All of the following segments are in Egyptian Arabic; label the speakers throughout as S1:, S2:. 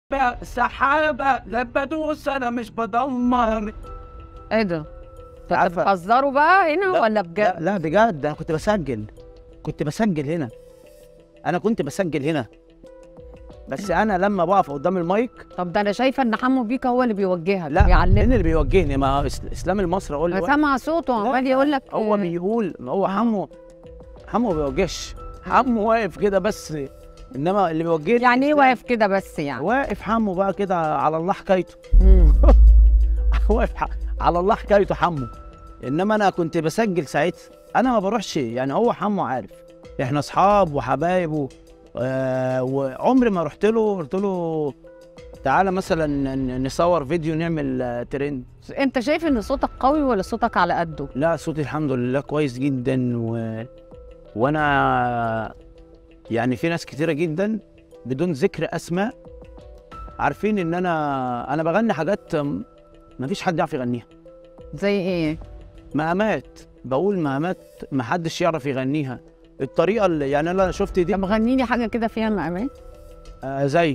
S1: سحابة لا بدوس أنا مش بدمر
S2: ايه ده؟ انتوا
S3: عارفة-
S2: بتهزروا بقى هنا
S3: لا،
S2: ولا
S3: لا
S2: بجد؟
S3: لا بجد انا كنت بسجل كنت بسجل هنا انا كنت بسجل هنا بس انا لما بقف قدام المايك
S2: طب ده انا شايفه ان حمو بيكا هو اللي بيوجهك
S3: لا
S2: بيعلمك
S3: مين اللي بيوجهني ما هو إس- اسلام المصري اقول
S2: انا
S3: له
S2: سامعه صوته عمال يقول لك
S3: هو
S2: آه،
S3: بيقول ما هو حمو حمو ما بيوجهش حمو واقف كده بس انما اللي بيوجهني
S2: يعني ايه
S3: إسلام.
S2: واقف كده بس يعني؟
S3: واقف حمو بقى كده على الله حكايته
S2: مم.
S3: واقف ح- على الله حكايته حمو انما انا كنت بسجل ساعتها انا ما بروحش يعني هو حمو عارف احنا اصحاب وحبايب و... آه وعمري ما رحت له قلت له تعالى مثلا ن- نصور فيديو نعمل آه، ترند
S2: انت شايف ان صوتك قوي ولا صوتك على قده؟
S3: لا صوتي الحمد لله كويس جدا و... وانا يعني في ناس كتيره جدا بدون ذكر اسماء عارفين ان انا انا بغني حاجات ما فيش حد يعرف يغنيها
S2: زي ايه؟
S3: مقامات بقول مقامات ما حدش يعرف يغنيها الطريقه اللي يعني انا شفت دي
S2: طب غني لي حاجه كده فيها مقامات
S3: آه زي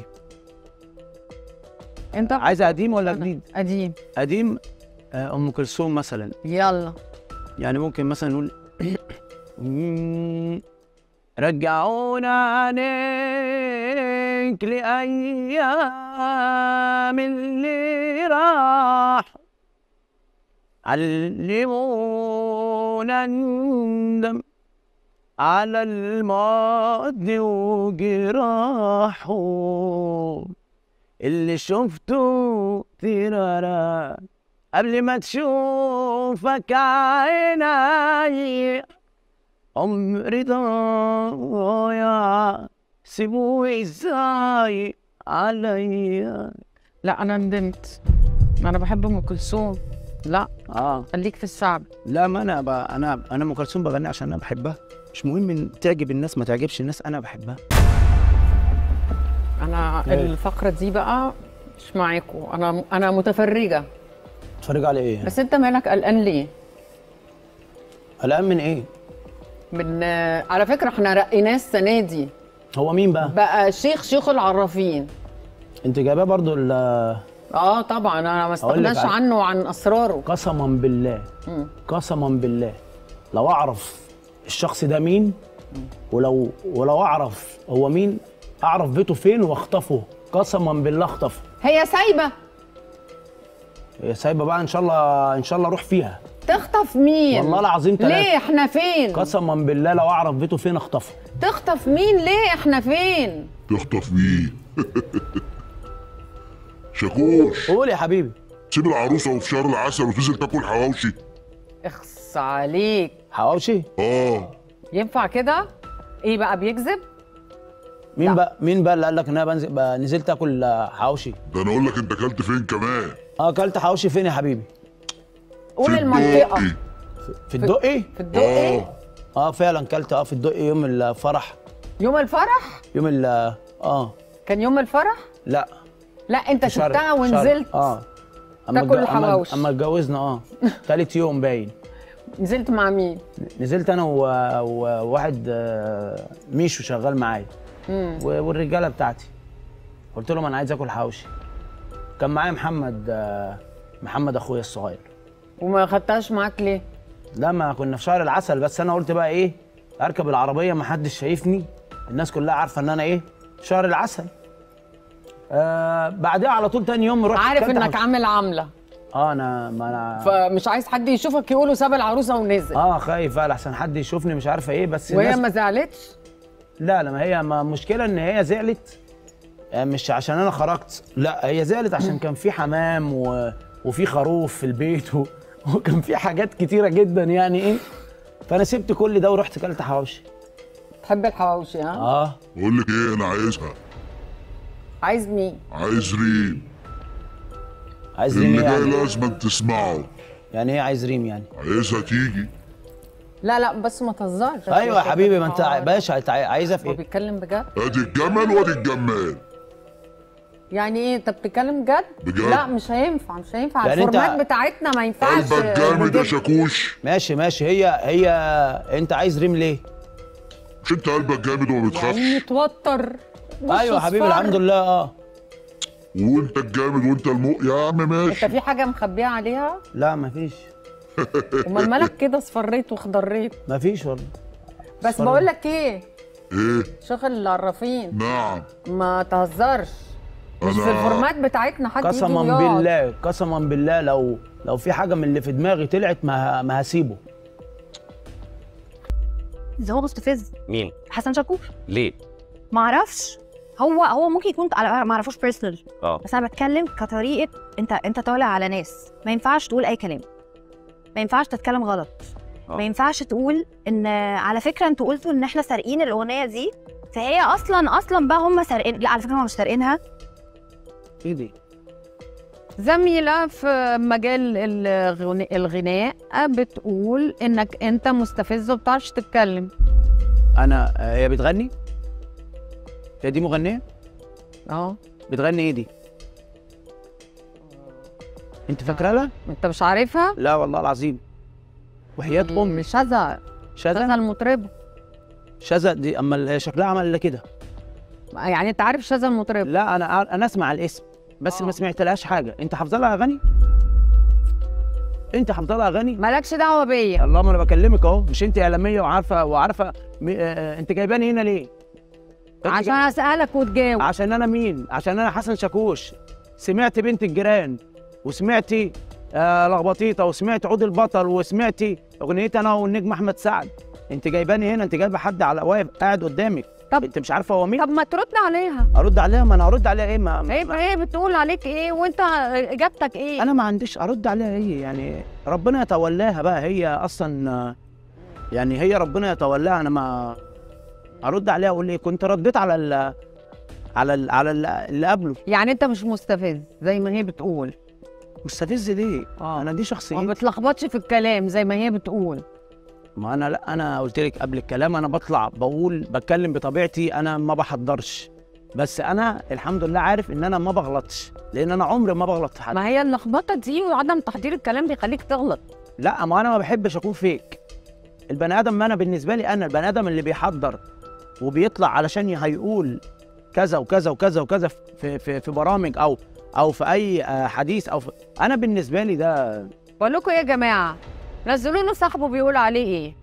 S2: انت
S3: عايزه قديم ولا جديد
S2: قديم
S3: قديم آه ام كلثوم مثلا
S2: يلا
S3: يعني ممكن مثلا نقول رجعونا عليك لأيام اللي راح علمونا ندم على الماضي وجراحه اللي شفته ترارا قبل ما تشوفك عيني عمري ضايع سيبوه ازاي عليا
S2: لا انا ندمت انا بحب ام كلثوم لا
S3: اه
S2: خليك في الشعب
S3: لا ما انا ب... انا انا ام كلثوم بغني عشان انا بحبها مش مهم ان تعجب الناس ما تعجبش الناس انا بحبها
S2: انا
S3: إيه؟
S2: الفقره دي بقى مش معاكم انا انا متفرجه
S3: اتفرج على ايه
S2: بس انت مالك قلقان ليه
S3: قلقان من ايه
S2: من على فكره احنا رقيناه السنه دي
S3: هو مين بقى
S2: بقى شيخ شيوخ العرافين
S3: انت جايباه برضو ال-
S2: اه طبعا انا ما
S3: أقول لك
S2: استغناش
S3: على-
S2: عنه وعن اسراره
S3: قسما بالله
S2: مم.
S3: قسما بالله لو اعرف الشخص ده مين ولو ولو اعرف هو مين اعرف بيته فين واخطفه قسما بالله اخطفه
S2: هي سايبه
S3: هي سايبه بقى ان شاء الله ان شاء الله اروح فيها
S2: تخطف مين
S3: والله العظيم تلاتة.
S2: ليه احنا فين
S3: قسما بالله لو اعرف بيته فين اخطفه
S2: تخطف مين ليه احنا فين
S4: تخطف مين شاكوش
S3: قول يا حبيبي
S4: سيب العروسه وفي شهر العسل وتنزل تاكل حواوشي
S2: اخص عليك
S3: حواوشي
S4: اه
S2: ينفع كده ايه بقى بيكذب
S3: مين
S2: لا.
S3: بقى مين بقى اللي قال لك ان انا بنزل بقى نزلت اكل آه، حواوشي
S4: ده انا اقول لك انت اكلت فين كمان
S3: اه اكلت حواوشي فين يا حبيبي
S2: قول
S4: في
S2: المنطقه
S4: الدقي.
S3: في الدقي
S2: في الدقي
S4: اه
S3: اه فعلا كلت اه في الدقي يوم الفرح
S2: يوم الفرح
S3: يوم ال اه
S2: كان يوم الفرح
S3: لا
S2: لا انت
S3: في شهر-
S2: شفتها
S3: شهر-
S2: ونزلت
S3: اه اما
S2: تاكل
S3: اتج- أما-
S2: الحواوشي.
S3: اما اتجوزنا اه تالت يوم باين
S2: نزلت مع مين
S3: نزلت انا و- وواحد آه، ميشو شغال معايا
S2: مم.
S3: و- والرجاله بتاعتي قلت لهم انا عايز اكل حواوشي كان معايا محمد آه، محمد اخويا الصغير
S2: وما خدتهاش معاك ليه
S3: لا ما كنا في شهر العسل بس انا قلت بقى ايه اركب العربيه ما حدش شايفني الناس كلها عارفه ان انا ايه في شهر العسل آه بعدها على طول تاني يوم رحت
S2: عارف
S3: أكلت
S2: انك
S3: حواوشي.
S2: عامل عامله
S3: اه انا ما انا
S2: فمش عايز حد يشوفك يقولوا ساب العروسه ونزل
S3: اه خايف بقى لحسن حد يشوفني مش عارفه ايه بس
S2: وهي
S3: الناس
S2: ما زعلتش
S3: لا لا ما هي ما المشكله ان هي زعلت آه، مش عشان انا خرجت لا هي زعلت عشان كان في حمام و... وفي خروف في البيت و... وكان في حاجات كتيره جدا يعني ايه فانا سبت كل ده ورحت كلت حواوشي
S2: تحب الحواوشي ها
S3: اه
S4: بقول لك ايه انا عايزها
S2: عايز مين
S4: عايز ريم
S3: عايز ريم
S4: اللي
S3: إيه
S4: جاي
S3: يعني
S4: لازم تسمعه
S3: يعني ايه عايز ريم يعني
S4: عايزها تيجي
S2: لا لا بس ما تهزرش
S3: ايوه يا حبيبي ما انت ع- باشا انت عاي- عايزها في
S2: هو
S3: ايه
S2: بيتكلم بجد
S4: ادي الجمل وادي الجمال
S2: يعني ايه انت بتتكلم بجد
S4: بجد.
S2: لا مش هينفع مش هينفع
S3: يعني أنت-
S2: الفورمات بتاعتنا ما ينفعش
S4: قلبك جامد يا
S2: نجيب-
S4: شاكوش
S3: ماشي ماشي هي هي انت عايز ريم ليه
S4: مش انت قلبك جامد وما
S2: يعني
S4: بتخافش
S2: متوتر وشه
S3: ايوه يا حبيبي
S2: اصفر.
S3: الحمد لله اه
S4: وانت الجامد وانت المو يا عم
S2: انت
S4: ماشي
S2: في حاجه مخبيه عليها
S3: لا مفيش
S2: امال مالك كده اصفريت واخضريت
S3: مفيش والله
S2: بس
S3: اصفريت.
S2: بقول لك ايه
S4: ايه
S2: شغل العرافين
S4: نعم
S2: ما تهزرش مش في
S4: انا
S2: الفورمات بتاعتنا حد يجي
S3: قسما
S2: ويقعد.
S3: بالله قسما بالله لو لو في حاجه من اللي في دماغي طلعت ما ه- ما هسيبه
S5: ده هو مستفز
S6: مين؟
S5: حسن شاكوش
S6: ليه؟
S5: ما اعرفش هو هو ممكن يكون على ما اعرفوش بيرسونال
S6: اه
S5: بس انا بتكلم كطريقه انت انت طالع على ناس ما ينفعش تقول اي كلام ما ينفعش تتكلم غلط
S6: آه.
S5: ما ينفعش تقول ان على فكره انتوا قلتوا ان احنا سارقين الاغنيه دي فهي اصلا اصلا بقى هم سارقين لا على فكره هم مش سارقينها
S3: ايه دي
S2: زميلة في مجال الغن- الغناء بتقول انك انت مستفز وبتعرفش تتكلم
S3: انا آه، هي بتغني هي دي مغنيه
S2: اه
S3: بتغني ايه دي انت فاكره لها
S2: انت مش عارفها
S3: لا والله العظيم وحياه امي
S2: شذا شذا
S3: شذا
S2: المطربة
S3: شذا دي اما هي شكلها عمل الا كده
S2: يعني انت عارف شذا المطربة
S3: لا انا انا اسمع الاسم بس
S2: آه.
S3: ما سمعتلهاش حاجه انت حافظه لها اغاني انت حافظه لها اغاني
S2: مالكش دعوة بيا
S3: الله ما انا بكلمك اهو مش انت اعلاميه وعارفه وعارفه م... آه انت جايباني هنا ليه أنت
S2: عشان
S3: جاي-
S2: اسألك وتجاوب
S3: عشان انا مين عشان انا حسن شاكوش سمعت بنت الجيران وسمعتي آه لخبطيطه وسمعت عود البطل وسمعتي اغنيتي انا والنجم احمد سعد انت جايباني هنا انت جايبه حد على واقف قاعد قدامك
S2: طب-
S3: انت مش عارفه هو مين
S2: طب ما ترد عليها
S3: ارد عليها ما انا ارد عليها ايه ما
S2: هي هي بتقول عليك ايه وانت اجابتك ايه
S3: انا ما عنديش ارد عليها ايه يعني ربنا يتولاها بقى هي اصلا آه، يعني هي ربنا يتولاها انا ما ارد عليها اقول ايه كنت رديت على ال على ال على ال- اللي قبله
S2: يعني انت مش مستفز زي ما هي بتقول
S3: مستفز ليه
S2: اه
S3: انا دي
S2: ما
S3: شخصيتي
S2: بتلخبطش في الكلام زي ما هي بتقول
S3: ما انا لا انا قلت لك قبل الكلام انا بطلع بقول بتكلم بطبيعتي انا ما بحضرش بس انا الحمد لله عارف ان انا ما بغلطش لان انا عمري ما بغلط في حد
S2: ما هي اللخبطه دي وعدم تحضير الكلام بيخليك تغلط
S3: لا ما انا ما بحبش اكون فيك البني ادم ما انا بالنسبه لي انا البني ادم اللي بيحضر وبيطلع علشان هيقول كذا وكذا وكذا وكذا في في في برامج او او في اي آه، حديث او في انا بالنسبه لي ده
S2: بقول لكم ايه يا جماعه نزلوا له صاحبه بيقول عليه ايه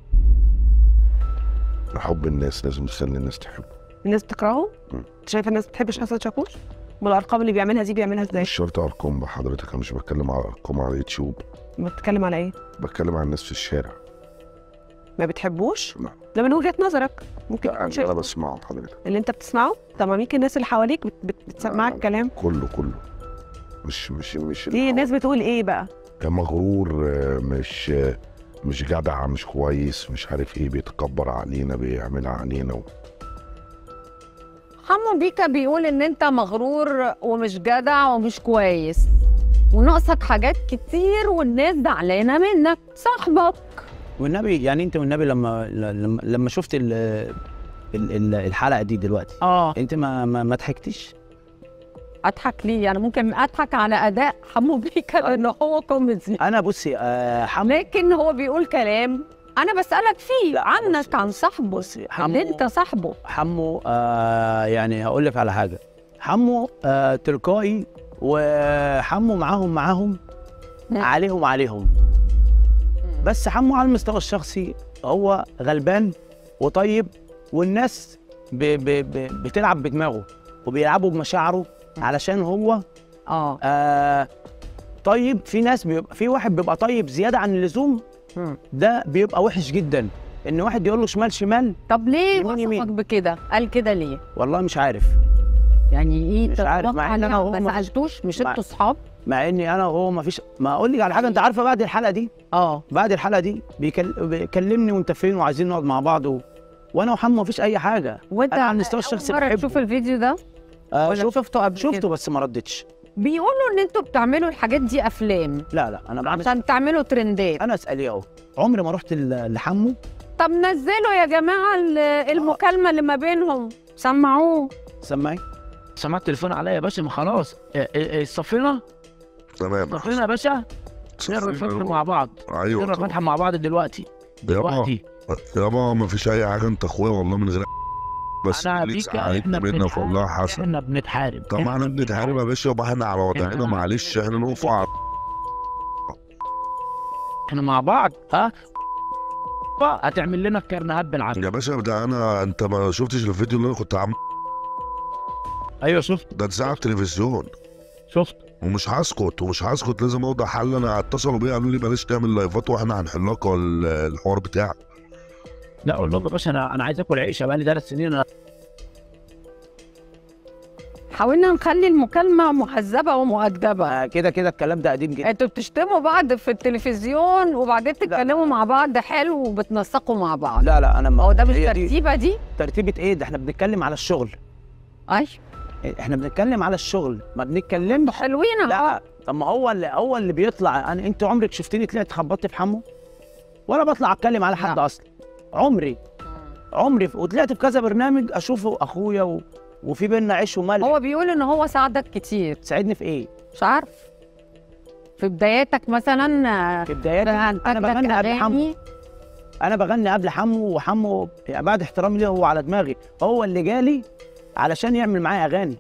S7: حب الناس لازم تخلي الناس تحبه
S8: الناس بتكرهه
S7: مم.
S8: شايفه الناس بتحبش حسن شاكوش والارقام اللي بيعملها دي بيعملها ازاي
S7: مش شرط ارقام بحضرتك انا مش بتكلم على ارقام على اليوتيوب
S8: بتتكلم على ايه
S7: بتكلم على الناس في الشارع
S8: ما بتحبوش
S7: لا.
S8: ده من وجهه نظرك ممكن
S7: لا
S8: تكون
S7: يعني
S8: شايف
S7: انا بسمعه حضرتك
S8: اللي انت بتسمعه طب ما يمكن الناس اللي حواليك بت... بت... بتسمعك
S7: لا.
S8: كلام
S7: كله كله مش مش مش
S8: دي الناس بتقول ايه بقى
S7: مغرور آه، مش آه، مش جدع مش كويس مش عارف ايه بيتكبر علينا بيعملها علينا و...
S2: حمو بيكا بيقول ان انت مغرور ومش جدع ومش كويس وناقصك حاجات كتير والناس زعلانه منك صاحبك
S3: والنبي يعني انت والنبي لما لما لما شفت ال ال- ال- الحلقه دي دلوقتي
S2: اه
S3: انت ما ما, ما ضحكتيش
S2: اضحك ليه يعني ممكن اضحك على اداء حمو بيكا لان هو كوميدي
S3: انا بصي آه حمو
S2: لكن هو بيقول كلام انا بسالك فيه
S3: لا،
S2: عنك
S3: بصي-
S2: عن صاحبه
S3: بصي
S2: ان
S3: حمو
S2: انت صاحبه
S3: حمو آه يعني هقول لك على حاجه حمو آه تلقائي وحمو معاهم معاهم
S2: مم.
S3: عليهم عليهم بس حمو على المستوى الشخصي هو غلبان وطيب والناس ب ب ب بتلعب بدماغه وبيلعبوا بمشاعره علشان هو
S2: اه
S3: آه طيب في ناس بيبقى في واحد بيبقى طيب زياده عن اللزوم
S2: مم.
S3: ده بيبقى وحش جدا ان واحد يقول له شمال شمال
S2: طب ليه
S3: يمين يمين.
S2: وصفك بكده قال كده ليه
S3: والله مش عارف
S2: يعني ايه
S3: مش عارف، مع
S2: تتوقع
S3: إن أنا
S2: ليه؟
S3: وهو
S2: ما
S3: مفيش-
S2: سالتوش مش
S3: مع-
S2: انتوا صحاب
S3: مع اني انا وهو ما فيش ما اقول لك على حاجه انت عارفه بعد الحلقه دي
S2: اه
S3: بعد الحلقه دي بيكل... بيكلمني وانت فين وعايزين نقعد مع بعض و... وانا وحمو ما فيش اي حاجه
S2: وانت
S3: أنا على المستوى
S2: أول
S3: الشخصي
S2: مرة
S3: بحبه.
S2: تشوف الفيديو ده
S3: آه
S2: ولا
S3: شوف...
S2: شفته قبل
S3: شفته
S2: كده؟
S3: بس ما ردتش
S2: بيقولوا ان انتوا بتعملوا الحاجات دي افلام
S3: لا لا انا بعمل
S2: عشان تعملوا ترندات
S3: انا اسال ايه اهو عمري ما رحت ل- لحمو
S2: طب نزلوا يا جماعه ال- المكالمه اللي ما بينهم سمعوه
S3: سمعي سمعت التليفون عليا يا باشا ما خلاص إيه- إيه- إيه، صفينا
S7: تمام
S3: صفينا يا باشا نقرا الفتحه مع بعض
S7: ايوه
S3: نقرا
S7: طبعا.
S3: الفتحه مع بعض دلوقتي
S7: يابا
S3: دلوقتي
S7: يابا ما فيش اي حاجه انت اخويا والله من غير بس
S3: انا
S7: ليك
S3: بيك
S7: ساعدنا
S3: احنا
S7: منك
S3: بنتحارب
S7: والله حسن
S3: احنا بنتحارب
S7: طب ما احنا بنتحارب يا باشا يبقى احنا على وضعنا
S3: إحنا-
S7: معلش احنا نقف على
S3: احنا مع بعض ها هتعمل لنا الكرنيهات بالعافيه
S7: يا باشا ده انا انت ما شفتش الفيديو اللي انا كنت عامله
S3: ايوه شفت
S7: ده ساعه التلفزيون
S3: شفت
S7: ومش هسكت ومش هسكت لازم اوضح حل انا اتصلوا بيا قالوا لي بلاش تعمل لايفات واحنا هنحل لك ال- الحوار بتاعك
S3: لا والله يا باشا انا انا عايز اكل عيشه بقالي ثلاث سنين انا
S2: حاولنا نخلي المكالمه مهذبه ومؤدبه
S3: آه، كده كده الكلام ده قديم جدا
S2: انتوا بتشتموا بعض في التلفزيون وبعدين تتكلموا مع بعض حلو وبتنسقوا مع بعض
S3: لا لا انا ما
S2: هو ده مش
S3: هي دي
S2: ترتيبه دي
S3: ترتيبه ايه ده احنا بنتكلم على الشغل
S2: اي
S3: احنا بنتكلم على الشغل ما بنتكلمش
S2: حلوين اهو
S3: لا طب ما هو اللي هو اللي بيطلع انا انت عمرك شفتني طلعت خبطت في حمو ولا بطلع اتكلم على حد
S2: لا.
S3: اصلا عمري عمري في- وطلعت في كذا برنامج اشوفه اخويا و... وفي بينا عيش وملح
S2: هو بيقول ان هو ساعدك كتير
S3: تساعدني في ايه
S2: مش عارف في بداياتك مثلا آه،
S3: في بداياتي انا
S2: أنتجلك
S3: بغني قبل حمو
S2: أغاني.
S3: انا بغني قبل حمو وحمو يعني بعد احترامي ليه هو على دماغي هو اللي جالي علشان يعمل معايا اغاني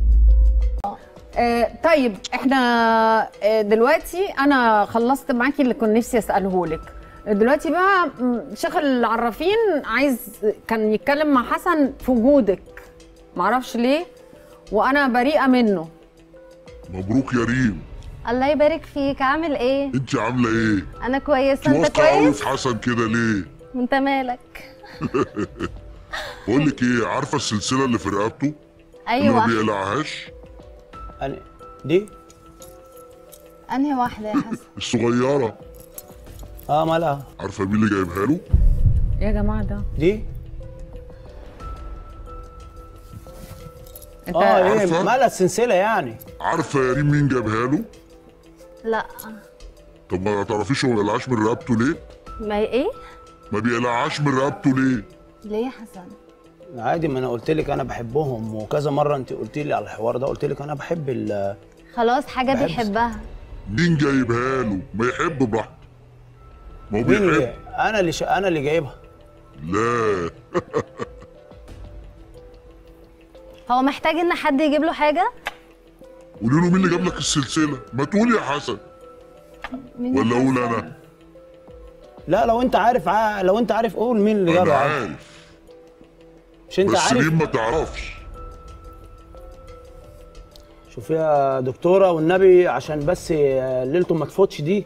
S2: آه طيب احنا آه دلوقتي انا خلصت معاكي اللي كنت نفسي اساله لك دلوقتي بقى م، شيخ العرافين عايز كان يتكلم مع حسن في وجودك معرفش ليه وانا بريئه منه
S4: مبروك يا ريم
S5: الله يبارك فيك عامل ايه
S4: انت عامله ايه
S5: انا كويسه انت
S4: واثقه قوي
S5: كويس
S4: في حسن كده ليه
S5: انت مالك
S4: بقول لك ايه عارفه السلسله اللي في رقبته اللي ما
S5: ايوه
S4: بيقلعهاش
S3: أنا دي
S5: انهي واحده يا حسن
S4: الصغيره
S3: اه مالها
S4: عارفه مين اللي جايبها له
S2: يا جماعه ده
S3: دي
S2: انت
S3: اه ايه
S4: عارفة؟
S3: مالها السلسله يعني
S4: عارفه يا ريم مين جابها له
S5: لا
S4: طب ما تعرفيش هو ما بيقلعهاش من رقبته ليه
S5: ما ايه
S4: ما بيقلعهاش من رقبته ليه
S5: ليه يا حسن
S3: عادي ما انا قلت لك انا بحبهم وكذا مره انت قلت لي على الحوار ده قلت لك انا بحب ال
S5: خلاص حاجه
S3: بحب-
S5: بيحبها
S4: مين جايبها له ما يحب براحته ما هو
S3: مين اللي
S4: بيحب
S3: انا اللي ش... انا اللي جايبها
S4: لا
S5: هو محتاج ان حد يجيب له حاجه
S4: قولي له مين اللي جاب لك السلسله ما تقول يا حسن
S5: مين يا
S4: ولا اقول
S5: حسن؟
S4: انا
S3: لا لو انت عارف ع... لو انت عارف قول مين اللي
S4: انا
S3: جابها عادي.
S4: عارف
S3: مش انت
S4: بس
S3: عارف
S4: ريم ما تعرفش
S3: شوفي يا دكتوره والنبي عشان بس ليلته ما تفوتش دي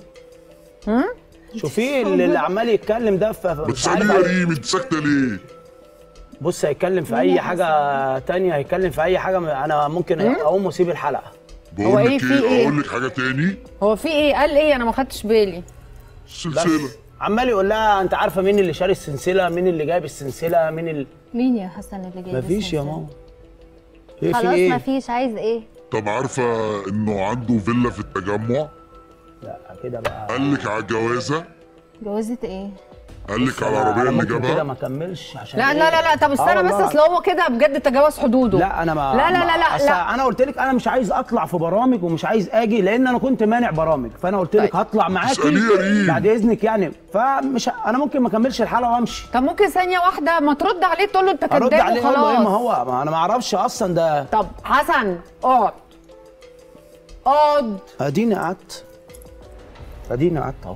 S3: شوفي اللي, اللي عمال يتكلم ده في في- مش عارف
S4: بتسالي يا ريم انت ساكته ليه
S3: بص هيتكلم في
S5: مين
S3: اي
S5: يا
S3: حاجه تانية هيتكلم في اي حاجه انا ممكن اقوم واسيب الحلقه
S2: هو
S4: بقول
S2: إيه
S4: لك
S2: في
S4: ايه
S2: إيه؟
S4: اقول لك حاجه تاني
S2: هو في ايه قال ايه انا ما خدتش بالي
S3: بس
S4: السلسله
S3: عمال يقول لها انت عارفه مين اللي شاري السلسله مين اللي جايب السلسله مين اللي
S5: مين يا حسن اللي جايب
S3: مفيش يا
S5: السلسلة؟
S3: ماما ايه في
S5: خلاص
S3: ايه
S5: مفيش عايز ايه
S4: طب عارفه انه عنده فيلا في التجمع
S3: لا كده بقى
S4: قال لك على الجوازه
S5: جوازة ايه
S4: قال لك على
S3: أنا-
S4: العربيه
S3: أنا
S4: اللي
S3: ممكن كده
S4: جابها
S3: ما اكملش عشان
S2: لا
S3: إيه؟
S2: لا لا لا طب
S3: آه
S2: استنى بس
S3: والله.
S2: اصل هو كده بجد تجاوز حدوده
S3: لا انا ما
S2: لا لا
S3: ما-
S2: لا لا,
S3: أصل
S2: لا.
S3: انا قلت لك انا مش عايز اطلع في برامج ومش عايز اجي لان انا كنت مانع برامج فانا قلت لك
S2: طيب.
S3: هطلع معاكي
S4: اسأليه يا ريم.
S3: بعد اذنك يعني فمش ه- انا ممكن ما اكملش الحلقه وامشي
S2: طب ممكن ثانيه واحده ما ترد عليه تقول له انت
S3: ارد
S2: كداب
S3: عليه اقول له ايه ما
S2: وخلاص
S3: هو ما انا ما اعرفش اصلا ده
S2: طب حسن اقعد اقعد
S3: اديني قعدت اديني قعدت اهو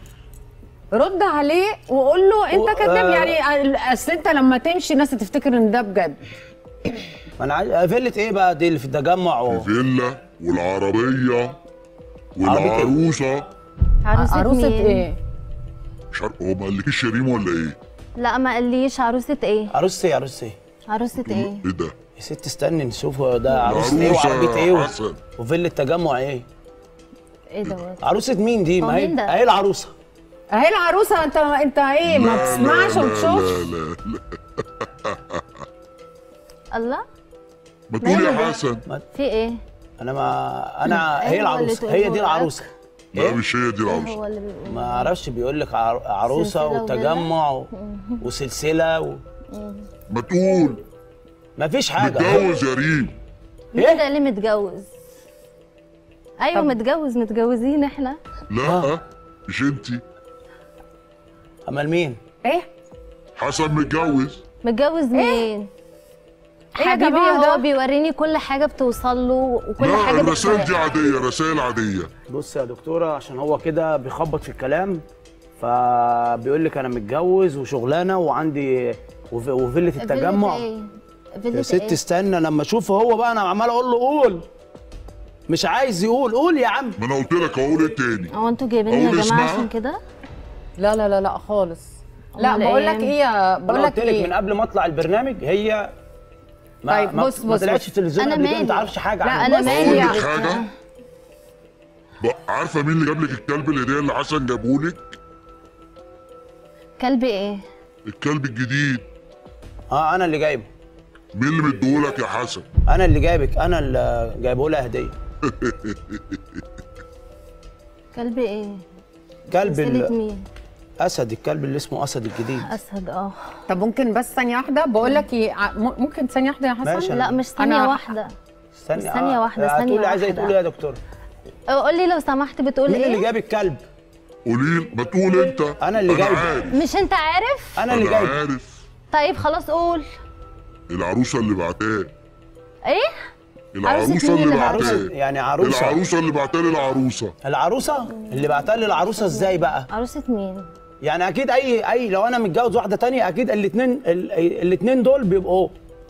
S2: رد عليه وقول له انت
S3: و-
S2: كداب
S3: آه.
S2: يعني اصل انت لما تمشي الناس هتفتكر ان ده بجد
S3: ما انا عايز فيلة ايه بقى دي اللي في التجمع و...
S4: الفيلا والعربيه
S3: عربية إيه؟
S4: والعروسه
S5: عروسة,
S2: عروسه
S5: مين؟
S2: ايه
S4: مش عارف هو ما قالكيش يا ريم ولا ايه؟
S5: لا ما قاليش عروسة ايه
S3: عروسة ايه عروسة ايه
S5: عروسة ايه
S4: ايه ده؟
S3: يا ست استني نشوف هو ده عروسة ايه وعربية ايه
S4: يا
S3: و...
S4: حسن
S3: وفيلة التجمع ايه
S5: ايه دوت
S3: عروسة مين دي
S5: هو
S3: ما هي
S5: مين ده؟
S3: اهي العروسة
S2: اهي العروسه انت انت ايه ما
S4: لا،
S2: بتسمعش
S4: لا،
S2: وبتشوفش
S4: لا لا لا
S5: الله
S4: ما تقول يا
S5: ماله ده؟
S4: حسن
S5: في ايه
S3: انا ما انا
S5: أيوة
S3: هي
S5: اللي
S3: العروسة
S5: تقوله
S3: هي دي
S5: لك.
S3: العروسة
S4: لا
S3: إيه؟
S4: مش هي دي
S5: ايه
S4: العروسه
S5: هو اللي بيقول
S3: ما اعرفش بيقول لك عر- عروسة
S5: سلسلة
S3: وتجمع و... وسلسلة و...
S4: ما تقول
S3: ما فيش حاجة
S4: متجوز يا ريم
S5: مين
S3: إيه؟
S5: ده اللي متجوز ايوه
S2: طب-
S5: متجوز متجوزين احنا
S4: لا مش انتي
S3: امال مين
S2: ايه
S4: حسن متجوز
S5: متجوز مين
S2: إيه يا
S5: حبيبي
S2: جماعة
S5: هو
S2: ده؟
S5: بيوريني كل حاجه بتوصل له وكل
S4: لا
S5: حاجه
S4: الرسائل
S5: بت...
S4: دي عاديه رسائل عاديه
S3: بص يا دكتوره عشان هو كده بيخبط في الكلام فبيقول لك انا متجوز وشغلانه وعندي وف- وفيله التجمع يا ست استنى لما اشوفه هو بقى انا عمال اقول له قول مش عايز يقول قول يا عم
S4: ما انا قلت لك اقول ايه تاني
S5: هو انتوا جايبيني يا
S4: أقول
S5: جماعه
S4: اسمها؟
S5: عشان كده
S2: لا لا لا لا خالص لا
S5: أمال
S2: بقول لك
S5: إيه؟
S2: ايه يا-
S3: انا
S2: بقول
S3: قلت
S2: لك
S3: لك
S2: ايه
S3: من قبل ما اطلع البرنامج هي ما
S2: طيب
S3: ما,
S2: بص-
S3: ما
S2: بص-
S3: طلعتش
S2: بص.
S3: في التلفزيون
S5: أنا
S3: قبل كده ما
S5: مالي؟
S3: تعرفش حاجه
S2: لا
S3: عنها.
S2: انا
S5: بس-
S2: مالي
S4: اقول
S2: يا
S4: لك
S2: عم.
S4: حاجه بقى عارفه مين اللي جاب لك الكلب الهديه اللي حسن جابهولك
S5: كلب ايه
S4: الكلب الجديد
S3: اه انا اللي جايبه
S4: مين اللي مديهولك يا حسن
S3: انا اللي جايبك انا اللي جايبه لها هديه
S5: كلب ايه
S3: كلب
S5: سلسله
S3: ال-
S5: مين
S3: اسد الكلب اللي اسمه اسد الجديد
S5: اسد اه
S2: طب ممكن بس ثانيه واحده بقول لك ايه ع- م- ممكن ثانيه واحده يا حسن
S3: ماشي.
S5: لا مش ثانيه
S2: أنا-
S5: واحده
S3: استني
S5: ثانية واحدة، ثانية
S3: هتقولي عايزه ايه
S5: واحدة.
S3: تقولي يا دكتور
S5: قول لي لو سمحت بتقول
S3: مين اللي
S5: ايه
S3: جاب الكلب
S4: قولي لي ما تقول انت
S3: أنا اللي جايبه.
S4: عارف
S5: مش انت عارف
S3: انا اللي
S4: انا
S3: جايبه
S4: عارف
S5: طيب خلاص قول
S4: العروسه اللي بعتاه
S5: ايه
S4: العروسه
S5: مين
S4: اللي
S5: اللي
S3: عروسه
S4: بعتاه
S3: يعني عروسه
S4: العروسه اللي بعتها لي العروسه
S3: العروسه اللي بعتها لي العروسه ازاي بقى
S5: عروسه مين
S3: يعني اكيد اي اي لو انا متجوز واحده تانية اكيد الاثنين الاثنين دول بيبقوا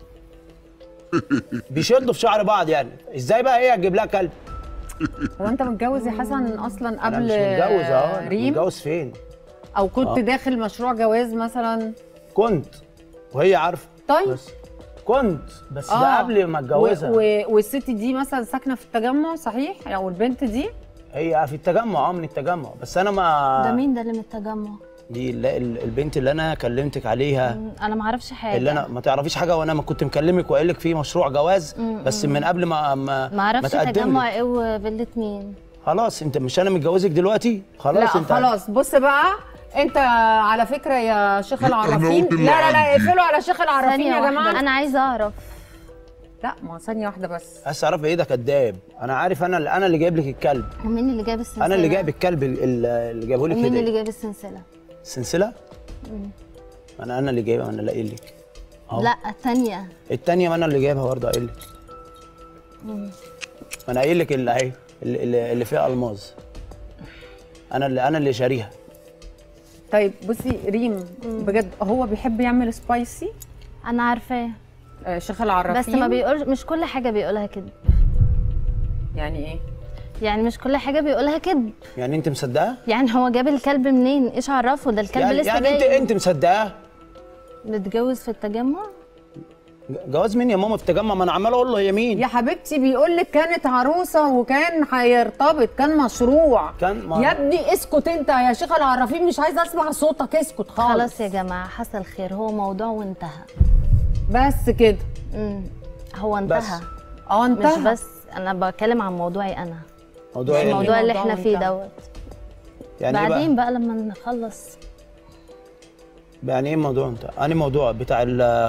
S3: بيشدوا في شعر بعض يعني ازاي بقى هي هتجيب لها كلب
S2: هو انت متجوز يا حسن اصلا
S3: انا
S2: قبل
S3: مش متجوز اه أنا
S2: ريم
S3: متجوز فين
S2: او كنت
S3: آه.
S2: داخل مشروع جواز مثلا
S3: كنت وهي عارفه
S2: طيب
S3: بس كنت بس ده
S2: آه.
S3: قبل ما اتجوزها
S2: و... و... والست دي مثلا ساكنه في التجمع صحيح او البنت دي
S3: هي في التجمع اه من التجمع بس انا ما
S5: ده مين ده اللي من التجمع
S3: دي ال- ال- البنت اللي انا كلمتك عليها
S5: مم، انا ما اعرفش حاجه
S3: اللي انا ما تعرفيش حاجه وانا ما كنت مكلمك وقايل لك في مشروع جواز بس من قبل ما ما
S5: ما اعرفش
S3: تقدم
S5: تجمع
S3: لك.
S5: ايه وفيلة مين
S3: خلاص انت مش انا متجوزك دلوقتي خلاص
S2: لا
S3: انت
S2: خلاص بص بقى انت على فكره يا شيخ
S4: أنا
S2: العرافين
S4: قلت
S2: لا
S4: اللي
S2: لا لا
S4: عندي.
S2: اقفلوا على شيخ العرافين
S5: ثانيه
S2: يا
S5: واحده
S2: جماعه
S5: انا عايزه اعرف
S2: لا ما ثانيه واحده بس
S3: بس اعرف ايه ده كذاب انا عارف انا اللي انا اللي جايب لك الكلب
S5: ومين اللي جاب السلسله
S3: انا اللي جايب الكلب ال- ال- اللي جابه لك
S5: ومين اللي
S3: هديه
S5: جاب السلسله
S3: السلسله انا انا اللي جايبها انا اللي قايل لك أهو.
S5: لا الثانيه
S3: التانية ما انا اللي جايبها برضه قايل لك ما انا قايل لك اللي اهي اللي- اللي اللي فيها الماظ انا اللي انا اللي شاريها
S2: طيب بصي ريم بجد هو بيحب يعمل سبايسي
S5: انا عارفاه
S2: آه، شيخ
S5: بس
S2: العرافين
S5: ما بيقولش مش كل حاجه بيقولها كده
S2: يعني ايه
S5: يعني مش كل حاجه بيقولها كده
S3: يعني انت مصدقاه
S5: يعني هو جاب الكلب منين ايش عرفه ده الكلب
S3: يعني,
S5: لسه
S3: يعني انت
S5: جاي
S3: انت مصدقاه
S5: متجوز في التجمع
S3: جواز مين يا ماما في التجمع ما انا عمال اقول له هي مين
S2: يا حبيبتي بيقول لك كانت عروسه وكان هيرتبط كان مشروع
S3: كان ما-
S2: يا ابني اسكت انت يا شيخ العرافين مش عايزه اسمع صوتك اسكت خالص
S5: خلاص يا جماعه حصل خير هو موضوع وانتهى
S2: بس كده
S5: امم هو انتهى
S2: اه
S5: مش
S2: انتهى
S5: بس انا بتكلم عن موضوعي انا
S3: موضوع
S5: مش
S3: ايه
S5: الموضوع اللي
S2: موضوع
S5: احنا فيه
S2: وانتهى.
S5: دوت
S3: يعني ايه
S5: بعدين
S3: بقى
S5: بقى لما نخلص
S3: يعني ايه الموضوع انت انهي موضوع بتاع ال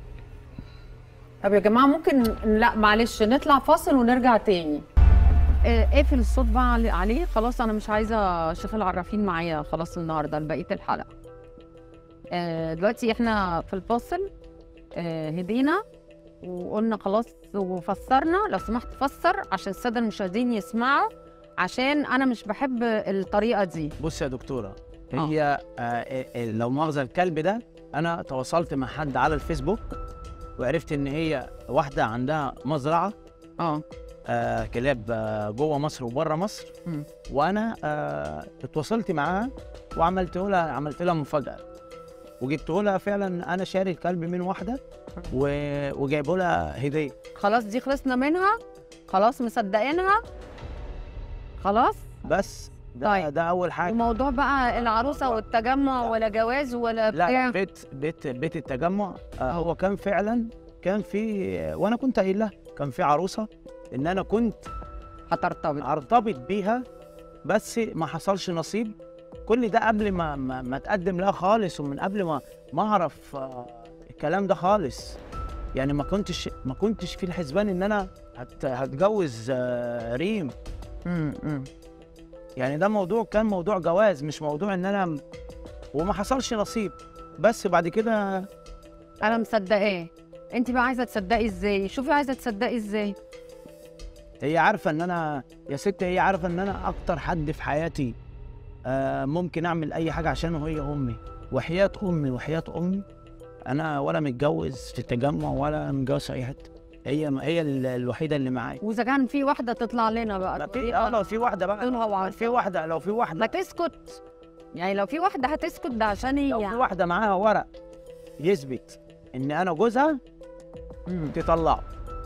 S2: طب يا جماعه ممكن لا معلش نطلع فاصل ونرجع تاني
S6: آه، اقفل الصوت بقى علي- عليه خلاص انا مش عايزه شيخ العرافين معايا خلاص النهارده لبقيه الحلقه آه، دلوقتي احنا في الفاصل آه، هدينا وقلنا خلاص وفسرنا لو سمحت فسر عشان الساده المشاهدين يسمعوا عشان انا مش بحب الطريقه دي
S3: بص يا دكتوره
S6: آه.
S3: هي آه آه آه، لو مؤاخذه الكلب ده انا تواصلت مع حد على الفيسبوك وعرفت ان هي واحده عندها مزرعه
S6: اه
S3: آه كلاب آه جوه مصر وبره مصر
S6: مم.
S3: وانا آه اتواصلت معاها وعملت لها عملت لها مفاجاه وجبت لها فعلا انا شاري الكلب من واحده و... وجايبه لها هديه
S6: خلاص دي خلصنا منها خلاص مصدقينها خلاص
S3: بس ده
S6: طيب.
S3: ده اول حاجه
S6: وموضوع بقى العروسه والتجمع ولا جواز ولا
S3: لا
S6: بتاع
S3: بيت بيت بيت التجمع آه هو كان فعلا كان في وانا كنت قايل لها كان في عروسه ان انا كنت
S6: هترتبط
S3: ارتبط بيها بس ما حصلش نصيب كل ده قبل ما ما, ما اتقدم لها خالص ومن قبل ما ما اعرف آه، الكلام ده خالص يعني ما كنتش ما كنتش في الحسبان ان انا هت هتجوز آه، ريم
S6: امم
S3: يعني ده موضوع كان موضوع جواز مش موضوع ان انا وما حصلش نصيب بس بعد كده
S6: انا مصدقاه انت بقى عايزه تصدقي ازاي شوفي عايزه تصدقي ازاي
S3: هي عارفه ان انا يا ست هي عارفه ان انا اكتر حد في حياتي آه ممكن اعمل اي حاجه عشانه هي امي وحياه امي وحياه امي انا ولا متجوز في التجمع ولا متجوز في اي حته هي هي ال- الوحيده اللي معايا
S6: واذا كان في واحده تطلع لنا بقى
S3: ما
S6: تقولي
S3: في اه
S6: لنا
S3: لو في واحده بقى
S6: طولها
S3: لو
S6: وعرضها.
S3: في واحده لو في
S6: ما
S3: واحده
S6: تسكت يعني لو في واحده هتسكت ده عشان
S3: لو في
S6: هي
S3: واحده معاها ورق يثبت ان انا جوزها تطلعه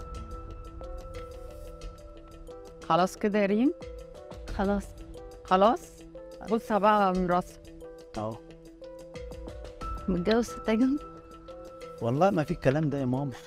S6: خلاص كده يا ريم
S5: خلاص
S6: خلاص بصها بقى من راسها
S3: اهو
S5: متجوز في التجمع
S3: والله ما في الكلام ده يا ماما